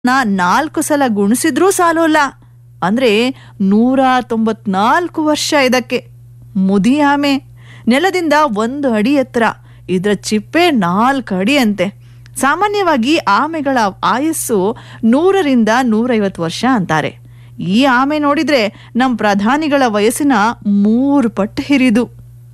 ನಾ ನಾಲ್ಕು ಸಲ ಗುಣಿಸಿದ್ರೂ ಸಾಲೋಲ್ಲ ಅಂದ್ರೆ ನೂರ ತೊಂಬತ್ನಾಲ್ಕು ವರ್ಷ ಇದಕ್ಕೆ ಮುದಿ ಆಮೆ ನೆಲದಿಂದ ಒಂದು ಅಡಿ ಎತ್ತರ ಇದರ ಚಿಪ್ಪೆ ನಾಲ್ಕು ಅಡಿ ಅಂತೆ ಸಾಮಾನ್ಯವಾಗಿ ಆಮೆಗಳ ಆಯಸ್ಸು ನೂರರಿಂದ ನೂರೈವತ್ತು ವರ್ಷ ಅಂತಾರೆ ಈ ಆಮೆ ನೋಡಿದ್ರೆ ನಮ್ಮ ಪ್ರಧಾನಿಗಳ ವಯಸ್ಸಿನ ಮೂರು ಪಟ್ಟು ಹಿರಿದು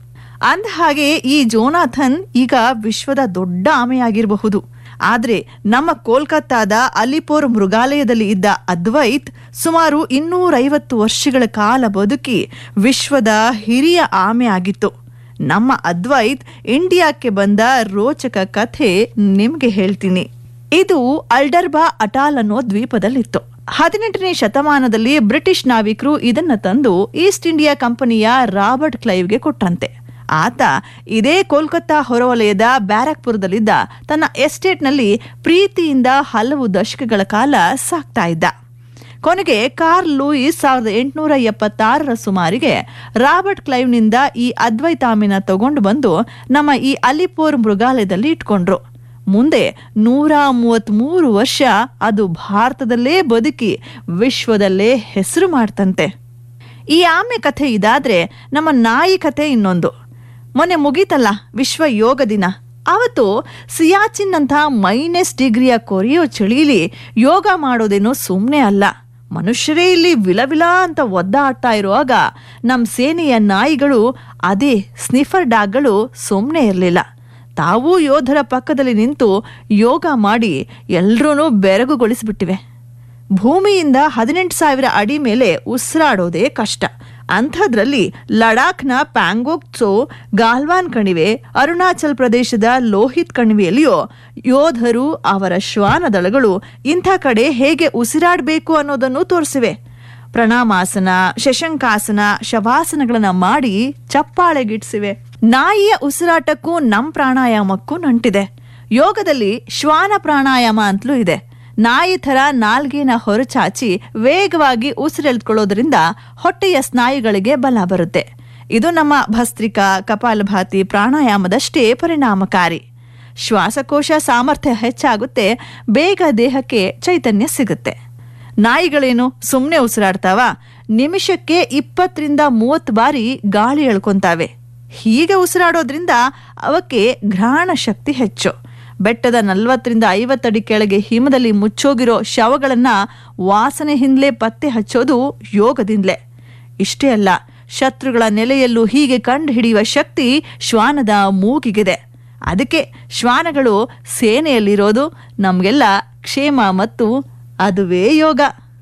ಅಂದ ಹಾಗೆ ಈ ಜೋನಾಥನ್ ಈಗ ವಿಶ್ವದ ದೊಡ್ಡ ಆಮೆಯಾಗಿರಬಹುದು ಆದ್ರೆ ನಮ್ಮ ಕೋಲ್ಕತ್ತಾದ ಅಲಿಪುರ್ ಮೃಗಾಲಯದಲ್ಲಿ ಇದ್ದ ಅದ್ವೈತ್ ಸುಮಾರು ಇನ್ನೂರೈವತ್ತು ವರ್ಷಗಳ ಕಾಲ ಬದುಕಿ ವಿಶ್ವದ ಹಿರಿಯ ಆಮೆ ಆಗಿತ್ತು ನಮ್ಮ ಅದ್ವೈತ್ ಇಂಡಿಯಾಕ್ಕೆ ಬಂದ ರೋಚಕ ಕಥೆ ನಿಮ್ಗೆ ಹೇಳ್ತೀನಿ ಇದು ಅಲ್ಡರ್ಬಾ ಅಟಾಲ್ ಅನ್ನೋ ದ್ವೀಪದಲ್ಲಿತ್ತು ಹದಿನೆಂಟನೇ ಶತಮಾನದಲ್ಲಿ ಬ್ರಿಟಿಷ್ ನಾವಿಕರು ಇದನ್ನ ತಂದು ಈಸ್ಟ್ ಇಂಡಿಯಾ ಕಂಪನಿಯ ರಾಬರ್ಟ್ ಕ್ಲೈವ್ಗೆ ಕೊಟ್ಟಂತೆ ಆತ ಇದೇ ಕೋಲ್ಕತ್ತಾ ಹೊರವಲಯದ ಬ್ಯಾರಕ್ಪುರದಲ್ಲಿದ್ದ ತನ್ನ ಎಸ್ಟೇಟ್ನಲ್ಲಿ ಪ್ರೀತಿಯಿಂದ ಹಲವು ದಶಕಗಳ ಕಾಲ ಸಾಕ್ತಾ ಇದ್ದ ಕೊನೆಗೆ ಕಾರ್ಲ್ ಲೂಯಿಸ್ ಸಾವಿರದ ಎಂಟುನೂರ ಎಪ್ಪತ್ತಾರರ ಸುಮಾರಿಗೆ ರಾಬರ್ಟ್ ಕ್ಲೈವ್ನಿಂದ ಈ ಅದ್ವೈತಾಮಿನ ತಗೊಂಡು ಬಂದು ನಮ್ಮ ಈ ಅಲಿಪೋರ್ ಮೃಗಾಲಯದಲ್ಲಿ ಇಟ್ಕೊಂಡ್ರು ಮುಂದೆ ನೂರ ಮೂವತ್ತ್ಮೂರು ವರ್ಷ ಅದು ಭಾರತದಲ್ಲೇ ಬದುಕಿ ವಿಶ್ವದಲ್ಲೇ ಹೆಸರು ಮಾಡ್ತಂತೆ ಈ ಆಮೆ ಕಥೆ ಇದಾದ್ರೆ ನಮ್ಮ ನಾಯಿ ಕಥೆ ಇನ್ನೊಂದು ಮೊನ್ನೆ ಮುಗೀತಲ್ಲ ವಿಶ್ವ ಯೋಗ ದಿನ ಅವತ್ತು ಸಿಯಾಚಿನ್ ಅಂತ ಮೈನಸ್ ಡಿಗ್ರಿಯ ಕೊರಿಯೋ ಚಳಿಲಿ ಯೋಗ ಮಾಡೋದೇನೋ ಸುಮ್ಮನೆ ಅಲ್ಲ ಮನುಷ್ಯರೇ ಇಲ್ಲಿ ವಿಲವಿಲ ಅಂತ ಒದ್ದಾಡ್ತಾ ಇರುವಾಗ ನಮ್ಮ ಸೇನೆಯ ನಾಯಿಗಳು ಅದೇ ಸ್ನಿಫರ್ ಡಾಗ್ಗಳು ಸುಮ್ಮನೆ ಇರಲಿಲ್ಲ ತಾವೂ ಯೋಧರ ಪಕ್ಕದಲ್ಲಿ ನಿಂತು ಯೋಗ ಮಾಡಿ ಎಲ್ರೂ ಬೆರಗುಗೊಳಿಸ್ಬಿಟ್ಟಿವೆ ಭೂಮಿಯಿಂದ ಹದಿನೆಂಟು ಸಾವಿರ ಅಡಿ ಮೇಲೆ ಉಸಿರಾಡೋದೇ ಕಷ್ಟ ಅಂಥದ್ರಲ್ಲಿ ಲಡಾಖ್ನ ಪ್ಯಾಂಗೋಕ್ಸೋ ಗಾಲ್ವಾನ್ ಕಣಿವೆ ಅರುಣಾಚಲ್ ಪ್ರದೇಶದ ಲೋಹಿತ್ ಕಣಿವೆಯಲ್ಲಿಯೋ ಯೋಧರು ಅವರ ಶ್ವಾನ ದಳಗಳು ಇಂಥ ಕಡೆ ಹೇಗೆ ಉಸಿರಾಡಬೇಕು ಅನ್ನೋದನ್ನು ತೋರಿಸಿವೆ ಪ್ರಣಾಮಾಸನ ಶಶಂಕಾಸನ ಶವಾಸನಗಳನ್ನ ಮಾಡಿ ಚಪ್ಪಾಳೆಗಿಡ್ಸಿವೆ ನಾಯಿಯ ಉಸಿರಾಟಕ್ಕೂ ನಮ್ ಪ್ರಾಣಾಯಾಮಕ್ಕೂ ನಂಟಿದೆ ಯೋಗದಲ್ಲಿ ಶ್ವಾನ ಪ್ರಾಣಾಯಾಮ ಅಂತಲೂ ಇದೆ ನಾಯಿ ಥರ ನಾಲ್ಗೆನ ಹೊರಚಾಚಿ ವೇಗವಾಗಿ ಉಸಿರೆಳ್ಕೊಳ್ಳೋದ್ರಿಂದ ಹೊಟ್ಟೆಯ ಸ್ನಾಯುಗಳಿಗೆ ಬಲ ಬರುತ್ತೆ ಇದು ನಮ್ಮ ಭಸ್ತ್ರಿಕಾ ಕಪಾಲಭಾತಿ ಪ್ರಾಣಾಯಾಮದಷ್ಟೇ ಪರಿಣಾಮಕಾರಿ ಶ್ವಾಸಕೋಶ ಸಾಮರ್ಥ್ಯ ಹೆಚ್ಚಾಗುತ್ತೆ ಬೇಗ ದೇಹಕ್ಕೆ ಚೈತನ್ಯ ಸಿಗುತ್ತೆ ನಾಯಿಗಳೇನು ಸುಮ್ಮನೆ ಉಸಿರಾಡ್ತಾವ ನಿಮಿಷಕ್ಕೆ ಇಪ್ಪತ್ತರಿಂದ ಮೂವತ್ತು ಬಾರಿ ಗಾಳಿ ಎಳ್ಕೊಂತಾವೆ ಹೀಗೆ ಉಸಿರಾಡೋದ್ರಿಂದ ಅವಕ್ಕೆ ಘ್ರಾಣ ಶಕ್ತಿ ಹೆಚ್ಚು ಬೆಟ್ಟದ ನಲ್ವತ್ತರಿಂದ ಐವತ್ತಡಿ ಕೆಳಗೆ ಹಿಮದಲ್ಲಿ ಮುಚ್ಚೋಗಿರೋ ಶವಗಳನ್ನ ವಾಸನೆ ಹಿಂದ್ಲೆ ಪತ್ತೆ ಹಚ್ಚೋದು ಯೋಗದಿಂದಲೇ ಇಷ್ಟೇ ಅಲ್ಲ ಶತ್ರುಗಳ ನೆಲೆಯಲ್ಲೂ ಹೀಗೆ ಕಂಡು ಹಿಡಿಯುವ ಶಕ್ತಿ ಶ್ವಾನದ ಮೂಗಿಗಿದೆ ಅದಕ್ಕೆ ಶ್ವಾನಗಳು ಸೇನೆಯಲ್ಲಿರೋದು ನಮಗೆಲ್ಲ ಕ್ಷೇಮ ಮತ್ತು ಅದುವೇ ಯೋಗ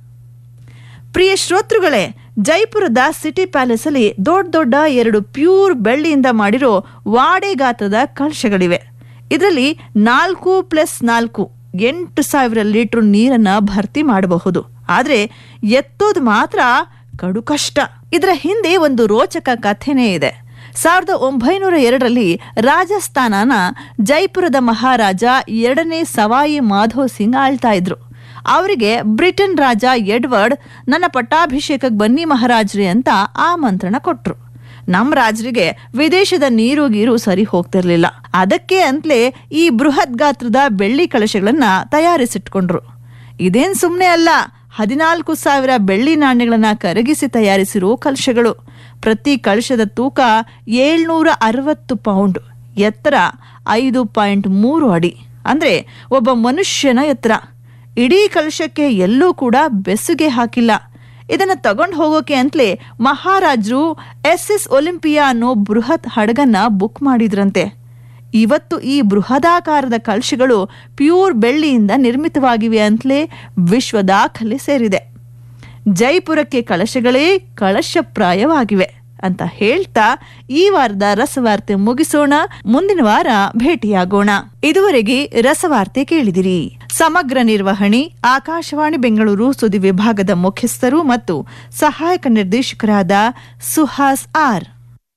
ಪ್ರಿಯ ಶ್ರೋತೃಗಳೇ ಜೈಪುರದ ಸಿಟಿ ಪ್ಯಾಲೇಸ್ ಅಲ್ಲಿ ದೊಡ್ಡ ದೊಡ್ಡ ಎರಡು ಪ್ಯೂರ್ ಬೆಳ್ಳಿಯಿಂದ ಮಾಡಿರೋ ವಾಡೆ ಗಾತ್ರದ ಕಳಶಗಳಿವೆ ಇದರಲ್ಲಿ ನಾಲ್ಕು ಪ್ಲಸ್ ನಾಲ್ಕು ಎಂಟು ಸಾವಿರ ಲೀಟರ್ ನೀರನ್ನ ಭರ್ತಿ ಮಾಡಬಹುದು ಆದ್ರೆ ಎತ್ತೋದು ಮಾತ್ರ ಕಡು ಕಷ್ಟ ಇದರ ಹಿಂದೆ ಒಂದು ರೋಚಕ ಕಥೆನೇ ಇದೆ ಸಾವಿರದ ಒಂಬೈನೂರ ಎರಡರಲ್ಲಿ ರಾಜಸ್ಥಾನನ ಜೈಪುರದ ಮಹಾರಾಜ ಎರಡನೇ ಸವಾಯಿ ಮಾಧವ್ ಸಿಂಗ್ ಆಳ್ತಾ ಇದ್ರು ಅವರಿಗೆ ಬ್ರಿಟನ್ ರಾಜ ಎಡ್ವರ್ಡ್ ನನ್ನ ಪಟ್ಟಾಭಿಷೇಕಕ್ಕೆ ಬನ್ನಿ ಮಹಾರಾಜ್ರಿ ಅಂತ ಆಮಂತ್ರಣ ಕೊಟ್ರು ನಮ್ಮ ರಾಜರಿಗೆ ವಿದೇಶದ ನೀರು ಗೀರು ಸರಿ ಹೋಗ್ತಿರ್ಲಿಲ್ಲ ಅದಕ್ಕೆ ಅಂತಲೇ ಈ ಬೃಹತ್ ಗಾತ್ರದ ಬೆಳ್ಳಿ ಕಳಶಗಳನ್ನ ತಯಾರಿಸಿಟ್ಕೊಂಡ್ರು ಇದೇನ್ ಸುಮ್ಮನೆ ಅಲ್ಲ ಹದಿನಾಲ್ಕು ಸಾವಿರ ಬೆಳ್ಳಿ ನಾಣ್ಯಗಳನ್ನ ಕರಗಿಸಿ ತಯಾರಿಸಿರೋ ಕಲಶಗಳು ಪ್ರತಿ ಕಳಶದ ತೂಕ ಏಳ್ನೂರ ಅರವತ್ತು ಪೌಂಡ್ ಎತ್ತರ ಐದು ಪಾಯಿಂಟ್ ಮೂರು ಅಡಿ ಅಂದ್ರೆ ಒಬ್ಬ ಮನುಷ್ಯನ ಎತ್ತರ ಇಡೀ ಕಲಶಕ್ಕೆ ಎಲ್ಲೂ ಕೂಡ ಬೆಸುಗೆ ಹಾಕಿಲ್ಲ ಇದನ್ನ ತಗೊಂಡು ಹೋಗೋಕೆ ಅಂತಲೇ ಮಹಾರಾಜರು ಎಸ್ ಎಸ್ ಒಲಿಂಪಿಯಾ ಅನ್ನೋ ಬೃಹತ್ ಹಡಗನ್ನ ಬುಕ್ ಮಾಡಿದ್ರಂತೆ ಇವತ್ತು ಈ ಬೃಹದಾಕಾರದ ಕಲಶಗಳು ಪ್ಯೂರ್ ಬೆಳ್ಳಿಯಿಂದ ನಿರ್ಮಿತವಾಗಿವೆ ಅಂತಲೇ ವಿಶ್ವ ದಾಖಲೆ ಸೇರಿದೆ ಜೈಪುರಕ್ಕೆ ಕಳಶಗಳೇ ಕಳಶಪ್ರಾಯವಾಗಿವೆ ಅಂತ ಹೇಳ್ತಾ ಈ ವಾರದ ರಸವಾರ್ತೆ ಮುಗಿಸೋಣ ಮುಂದಿನ ವಾರ ಭೇಟಿಯಾಗೋಣ ಇದುವರೆಗೆ ರಸವಾರ್ತೆ ಕೇಳಿದಿರಿ ಸಮಗ್ರ ನಿರ್ವಹಣೆ ಆಕಾಶವಾಣಿ ಬೆಂಗಳೂರು ಸುದ್ದಿ ವಿಭಾಗದ ಮುಖ್ಯಸ್ಥರು ಮತ್ತು ಸಹಾಯಕ ನಿರ್ದೇಶಕರಾದ ಸುಹಾಸ್ ಆರ್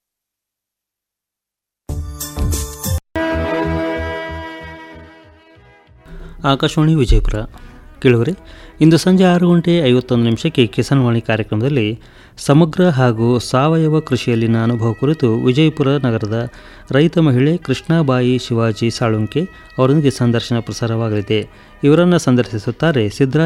ಆಕಾಶವಾಣಿ ವಿಜಯಪುರ ಕೇಳುವರೆ ಇಂದು ಸಂಜೆ ಆರು ಗಂಟೆ ಐವತ್ತೊಂದು ನಿಮಿಷಕ್ಕೆ ಕಿಸಾನ್ವಾಣಿ ಕಾರ್ಯಕ್ರಮದಲ್ಲಿ ಸಮಗ್ರ ಹಾಗೂ ಸಾವಯವ ಕೃಷಿಯಲ್ಲಿನ ಅನುಭವ ಕುರಿತು ವಿಜಯಪುರ ನಗರದ ರೈತ ಮಹಿಳೆ ಕೃಷ್ಣಾಬಾಯಿ ಶಿವಾಜಿ ಸಾಳುಂಕೆ ಅವರೊಂದಿಗೆ ಸಂದರ್ಶನ ಪ್ರಸಾರವಾಗಲಿದೆ ಇವರನ್ನು ಸಂದರ್ಶಿಸುತ್ತಾರೆ ಸಿದ್ದರಾಜ